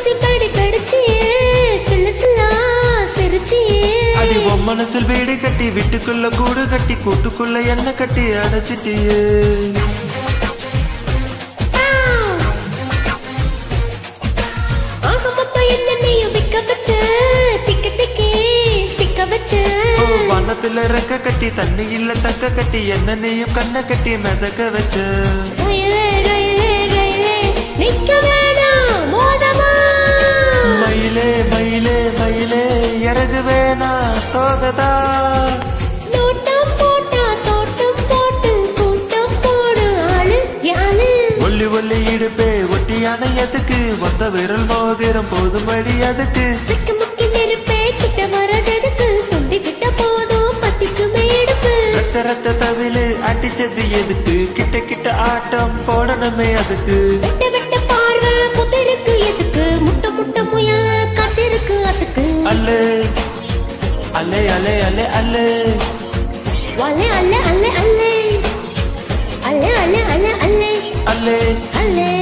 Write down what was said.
ஊசி கடி கடிச்சியே சில்லு சில்லா சிரிச்சியே அடி உன் மனசில் வீடு கட்டி வீட்டுக்குள்ள கூடு கட்டி கூட்டுக்குள்ள என்ன கட்டி அடைச்சிட்டியே ஆக மொத்தம் என்ன நீயும் விக்க வச்ச திக்க திக்கே சிக்க வச்ச ஓ வனத்துல ரெக்க கட்டி தண்ணி இல்ல தக்க கட்டி என்ன நீயும் கண்ணை கட்டி மிதக்க வச்ச ரயிலே ரயிலே ரயிலே நிக்க வேணாம் மோதமா மயிலே மயிலே மயிலே இறகு வேணா தோகதா நோட்டம் போட்டா தோட்டம் போட்டு கூட்டம் போடு ஆளு யாழு ஒல்லி ஒல்லி இடுப்பே ஒட்டியான எதுக்கு ஒத்த விரல் மோதிரம் போதுமடி அதுக்கு சிக்கு முக்கி நெருப்பே கிட்ட வரதெதுக்கு சுண்டி விட்ட போதும் பத்திக்குமே எடுப்பு ரத்த ரத்த தவிலு அடிச்சது எதுக்கு கிட்ட கிட்ட ஆட்டம் போடணுமே அதுக்கு விட்ட விட்ட பார்வை புதிருக்கு எதுக்கு முட்டை முட்டை முயல் காத்திருக்கு அதுக்கு அல்லே அல்லே அல்லே அல்லே அல்லே அல்லே அல்லே அல்லே அல்லே அல்லே அல்லே அல்லே அல்லே அல்லே அல்லே